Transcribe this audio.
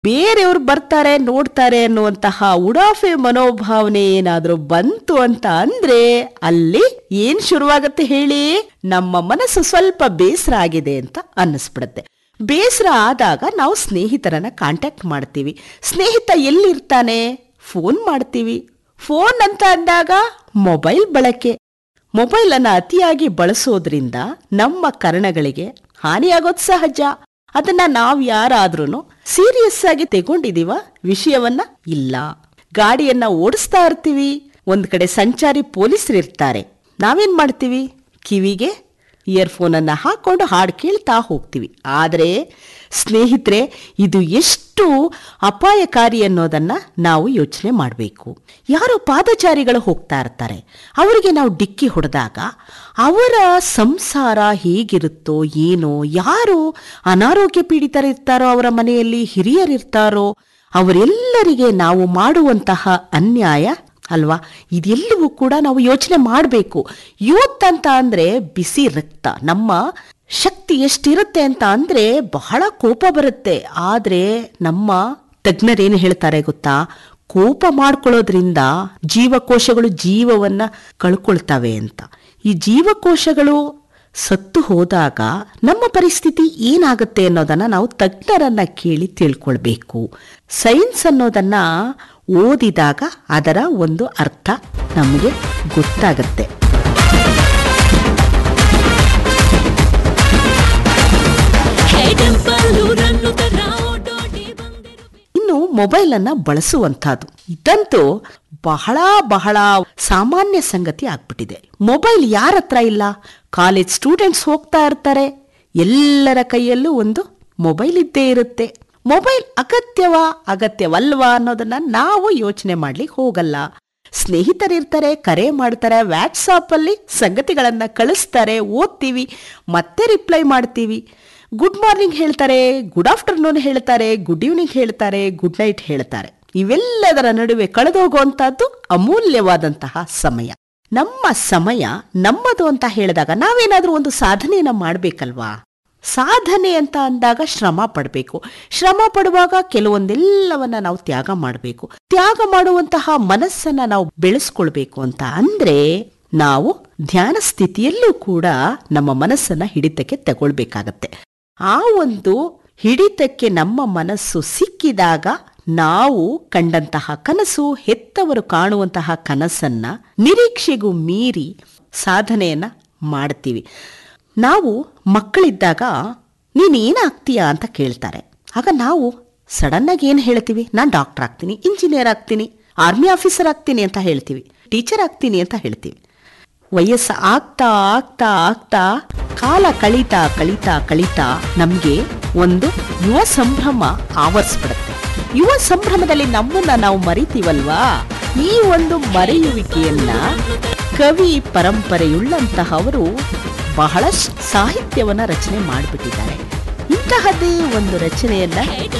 ಬೇರೆಯವ್ರು ಬರ್ತಾರೆ ನೋಡ್ತಾರೆ ಅನ್ನುವಂತಹ ಉಡಾಫೆ ಮನೋಭಾವನೆ ಏನಾದ್ರೂ ಬಂತು ಅಂತ ಅಂದ್ರೆ ಅಲ್ಲಿ ಏನ್ ಶುರುವಾಗತ್ತೆ ಹೇಳಿ ನಮ್ಮ ಮನಸ್ಸು ಸ್ವಲ್ಪ ಬೇಸರ ಆಗಿದೆ ಅಂತ ಅನ್ನಿಸ್ಬಿಡುತ್ತೆ ಬೇಸರ ಆದಾಗ ನಾವು ಸ್ನೇಹಿತರನ್ನ ಕಾಂಟ್ಯಾಕ್ಟ್ ಮಾಡ್ತೀವಿ ಸ್ನೇಹಿತ ಎಲ್ಲಿರ್ತಾನೆ ಫೋನ್ ಮಾಡ್ತೀವಿ ಫೋನ್ ಅಂತ ಅಂದಾಗ ಮೊಬೈಲ್ ಬಳಕೆ ಮೊಬೈಲ್ ಅನ್ನ ಅತಿಯಾಗಿ ಬಳಸೋದ್ರಿಂದ ನಮ್ಮ ಕರ್ಣಗಳಿಗೆ ಹಾನಿಯಾಗೋದು ಸಹಜ ಅದನ್ನ ನಾವ್ ಯಾರಾದ್ರೂ ಸೀರಿಯಸ್ ಆಗಿ ತಗೊಂಡಿದೀವ ವಿಷಯವನ್ನ ಇಲ್ಲ ಗಾಡಿಯನ್ನ ಓಡಿಸ್ತಾ ಇರ್ತೀವಿ ಒಂದ್ ಕಡೆ ಸಂಚಾರಿ ಪೊಲೀಸರು ಇರ್ತಾರೆ ನಾವೇನ್ ಮಾಡ್ತೀವಿ ಕಿವಿಗೆ ಇಯರ್ಫೋನ್ ಅನ್ನ ಹಾಕೊಂಡು ಹಾಡು ಕೇಳ್ತಾ ಹೋಗ್ತೀವಿ ಆದರೆ ಸ್ನೇಹಿತರೆ ಇದು ಎಷ್ಟು ಅಪಾಯಕಾರಿ ಅನ್ನೋದನ್ನ ನಾವು ಯೋಚನೆ ಮಾಡಬೇಕು ಯಾರೋ ಪಾದಚಾರಿಗಳು ಹೋಗ್ತಾ ಇರ್ತಾರೆ ಅವರಿಗೆ ನಾವು ಡಿಕ್ಕಿ ಹೊಡೆದಾಗ ಅವರ ಸಂಸಾರ ಹೇಗಿರುತ್ತೋ ಏನೋ ಯಾರು ಅನಾರೋಗ್ಯ ಪೀಡಿತರಿರ್ತಾರೋ ಅವರ ಮನೆಯಲ್ಲಿ ಹಿರಿಯರಿರ್ತಾರೋ ಅವರೆಲ್ಲರಿಗೆ ನಾವು ಮಾಡುವಂತಹ ಅನ್ಯಾಯ ಅಲ್ವಾ ಇದೆಲ್ಲವೂ ಕೂಡ ನಾವು ಯೋಚನೆ ಮಾಡಬೇಕು ಯೂತ್ ಅಂತ ಅಂದ್ರೆ ಬಿಸಿ ರಕ್ತ ನಮ್ಮ ಶಕ್ತಿ ಎಷ್ಟಿರುತ್ತೆ ಅಂತ ಅಂದ್ರೆ ಬಹಳ ಕೋಪ ಬರುತ್ತೆ ಆದ್ರೆ ನಮ್ಮ ತಜ್ಞರೇನು ಹೇಳ್ತಾರೆ ಗೊತ್ತಾ ಕೋಪ ಮಾಡ್ಕೊಳ್ಳೋದ್ರಿಂದ ಜೀವಕೋಶಗಳು ಜೀವವನ್ನ ಕಳ್ಕೊಳ್ತವೆ ಅಂತ ಈ ಜೀವಕೋಶಗಳು ಸತ್ತು ಹೋದಾಗ ನಮ್ಮ ಪರಿಸ್ಥಿತಿ ಏನಾಗುತ್ತೆ ಅನ್ನೋದನ್ನ ನಾವು ತಜ್ಞರನ್ನ ಕೇಳಿ ತಿಳ್ಕೊಳ್ಬೇಕು ಸೈನ್ಸ್ ಅನ್ನೋದನ್ನ ಓದಿದಾಗ ಅದರ ಒಂದು ಅರ್ಥ ನಮಗೆ ಗೊತ್ತಾಗತ್ತೆ ಇನ್ನು ಮೊಬೈಲ್ ಅನ್ನ ಬಳಸುವಂತಹದ್ದು ಇದಂತೂ ಬಹಳ ಬಹಳ ಸಾಮಾನ್ಯ ಸಂಗತಿ ಆಗ್ಬಿಟ್ಟಿದೆ ಮೊಬೈಲ್ ಯಾರ ಹತ್ರ ಇಲ್ಲ ಕಾಲೇಜ್ ಸ್ಟೂಡೆಂಟ್ಸ್ ಹೋಗ್ತಾ ಇರ್ತಾರೆ ಎಲ್ಲರ ಕೈಯಲ್ಲೂ ಒಂದು ಮೊಬೈಲ್ ಇದ್ದೇ ಇರುತ್ತೆ ಮೊಬೈಲ್ ಅಗತ್ಯವಾ ಅಗತ್ಯವಲ್ವಾ ಅನ್ನೋದನ್ನ ನಾವು ಯೋಚನೆ ಮಾಡ್ಲಿಕ್ಕೆ ಹೋಗಲ್ಲ ಸ್ನೇಹಿತರಿರ್ತಾರೆ ಕರೆ ಮಾಡ್ತಾರೆ ವಾಟ್ಸಾಪ್ ಅಲ್ಲಿ ಸಂಗತಿಗಳನ್ನ ಕಳಿಸ್ತಾರೆ ಓದ್ತೀವಿ ಮತ್ತೆ ರಿಪ್ಲೈ ಮಾಡ್ತೀವಿ ಗುಡ್ ಮಾರ್ನಿಂಗ್ ಹೇಳ್ತಾರೆ ಗುಡ್ ಆಫ್ಟರ್ನೂನ್ ಹೇಳ್ತಾರೆ ಗುಡ್ ಈವ್ನಿಂಗ್ ಹೇಳ್ತಾರೆ ಗುಡ್ ನೈಟ್ ಹೇಳ್ತಾರೆ ಇವೆಲ್ಲದರ ನಡುವೆ ಕಳೆದೋಗುವಂತಹದ್ದು ಅಮೂಲ್ಯವಾದಂತಹ ಸಮಯ ನಮ್ಮ ಸಮಯ ನಮ್ಮದು ಅಂತ ಹೇಳಿದಾಗ ನಾವೇನಾದ್ರೂ ಒಂದು ಸಾಧನೆಯನ್ನ ಮಾಡ್ಬೇಕಲ್ವಾ ಸಾಧನೆ ಅಂತ ಅಂದಾಗ ಶ್ರಮ ಪಡಬೇಕು ಶ್ರಮ ಪಡುವಾಗ ಕೆಲವೊಂದೆಲ್ಲವನ್ನ ನಾವು ತ್ಯಾಗ ಮಾಡಬೇಕು ತ್ಯಾಗ ಮಾಡುವಂತಹ ಮನಸ್ಸನ್ನ ನಾವು ಬೆಳೆಸ್ಕೊಳ್ಬೇಕು ಅಂತ ಅಂದ್ರೆ ನಾವು ಧ್ಯಾನ ಸ್ಥಿತಿಯಲ್ಲೂ ಕೂಡ ನಮ್ಮ ಮನಸ್ಸನ್ನ ಹಿಡಿತಕ್ಕೆ ತಗೊಳ್ಬೇಕಾಗತ್ತೆ ಆ ಒಂದು ಹಿಡಿತಕ್ಕೆ ನಮ್ಮ ಮನಸ್ಸು ಸಿಕ್ಕಿದಾಗ ನಾವು ಕಂಡಂತಹ ಕನಸು ಹೆತ್ತವರು ಕಾಣುವಂತಹ ಕನಸನ್ನ ನಿರೀಕ್ಷೆಗೂ ಮೀರಿ ಸಾಧನೆಯನ್ನ ಮಾಡ್ತೀವಿ ನಾವು ಮಕ್ಕಳಿದ್ದಾಗ ನೀನ್ ಏನಾಗ್ತೀಯಾ ಅಂತ ಕೇಳ್ತಾರೆ ಆಗ ನಾವು ಸಡನ್ ಆಗಿ ಏನು ಹೇಳ್ತೀವಿ ನಾನು ಡಾಕ್ಟರ್ ಆಗ್ತೀನಿ ಇಂಜಿನಿಯರ್ ಆಗ್ತೀನಿ ಆರ್ಮಿ ಆಫೀಸರ್ ಆಗ್ತೀನಿ ಅಂತ ಹೇಳ್ತೀವಿ ಟೀಚರ್ ಆಗ್ತೀನಿ ಅಂತ ಹೇಳ್ತೀವಿ ವಯಸ್ಸು ಆಗ್ತಾ ಆಗ್ತಾ ಆಗ್ತಾ ಕಾಲ ಕಳೀತಾ ಕಳೀತಾ ಕಳೀತಾ ನಮ್ಗೆ ಒಂದು ಯುವ ಸಂಭ್ರಮ ಆವರಿಸ್ಬಿಡುತ್ತೆ ಯುವ ಸಂಭ್ರಮದಲ್ಲಿ ನಮ್ಮನ್ನ ನಾವು ಮರಿತೀವಲ್ವಾ ಈ ಒಂದು ಮರೆಯುವಿಕೆಯನ್ನ ಕವಿ ಪರಂಪರೆಯುಳ್ಳಂತಹವರು ಬಹಳಷ್ಟು ಸಾಹಿತ್ಯವನ್ನ ರಚನೆ ಮಾಡಿಬಿಟ್ಟಿದ್ದಾರೆ ಇಂತಹದ್ದೇ ಒಂದು ರಚನೆಯನ್ನ